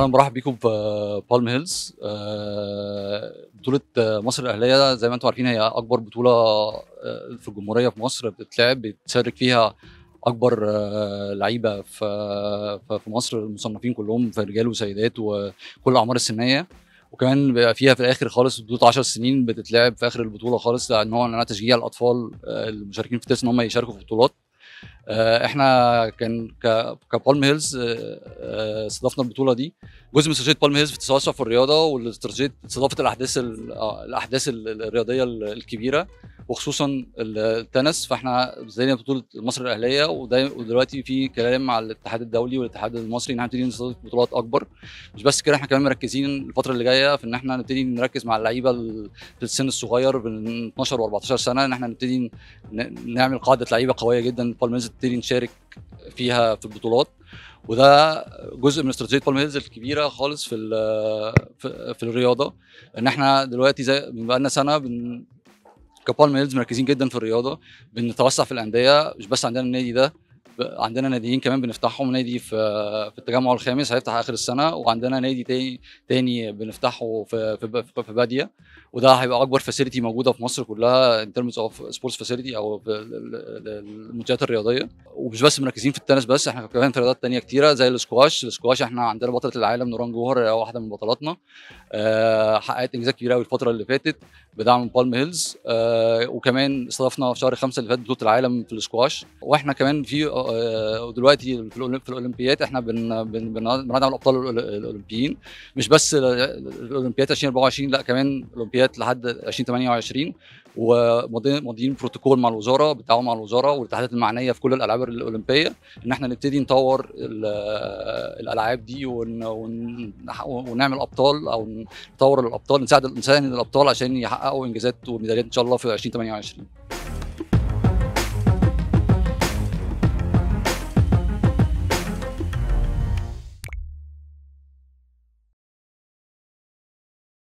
اولا برحب بيكم في بالم هيلز آه، بطولة مصر الأهلية زي ما انتم عارفين هي أكبر بطولة آه، في الجمهورية في مصر بتتلعب بتشارك فيها أكبر آه، لعيبة في في مصر المصنفين كلهم في رجال وسيدات وكل الأعمار السنية وكمان بيبقى فيها في الآخر خالص بطولة 10 سنين بتتلعب في آخر البطولة خالص نوع من أنواع تشجيع الأطفال آه، المشاركين في التنس إن هم يشاركوا في بطولات آه، احنا كان ك- كبالم هيلز آه، آه، استضفنا البطوله دي جزء من استراتيجيه بالم هيلز في التوسع في الرياضه والاستراتيجيه استضافه الاحداث ال- آه، الاحداث ال- الرياضيه ال- الكبيره وخصوصا التنس فاحنا زينا بطوله مصر الاهليه ودا- ودلوقتي في كلام مع الاتحاد الدولي والاتحاد المصري ان احنا نبتدي نستضيف بطولات اكبر مش بس كده احنا كمان مركزين الفتره اللي جايه في ان احنا نبتدي نركز مع اللعيبه ال- في السن الصغير بين 12 و14 سنه ان احنا نبتدي ن- نعمل قاعده لعيبه قويه جدا بالم هيلز تبتدي نشارك فيها في البطولات وده جزء من استراتيجيه بالم هيلز الكبيره خالص في ال- في, في الرياضه ان احنا دلوقتي زي بقى لنا سنه بن كبالم هيلز مركزين جدا في الرياضه بنتوسع في الانديه مش بس عندنا النادي ده ب- عندنا ناديين كمان بنفتحهم نادي في في التجمع الخامس هيفتح اخر السنه وعندنا نادي تاني تاني بنفتحه في في, في, في باديه وده هيبقى اكبر فاسيلتي موجوده في مصر كلها ان ترمز اوف سبورتس فاسيلتي او في ال- ال- ال- المنتجات الرياضيه ومش بس مركزين في التنس بس احنا كمان في رياضات تانية كتيره زي السكواش السكواش احنا عندنا بطله العالم نوران جوهر هي واحده من بطلاتنا آه، حققت انجازات كبيره قوي الفتره اللي فاتت بدعم بالم هيلز آه، وكمان استضفنا في شهر خمسة اللي فات بطوله العالم في السكواش واحنا كمان في آه، دلوقتي في الأولم- في الاولمبيات احنا بن بن بن- بندعم الابطال الأول- الاولمبيين مش بس ال- الاولمبيات 2024 لا كمان الاولمبيات لحد 2028 وماضيين بروتوكول مع الوزاره بالتعاون مع الوزاره والاتحادات المعنيه في كل الالعاب الاولمبيه ان احنا نبتدي نطور ال- الالعاب دي ون ون ونعمل ابطال او نطور الابطال نساعد نساعد الابطال عشان يحققوا انجازات وميداليات ان شاء الله في 2028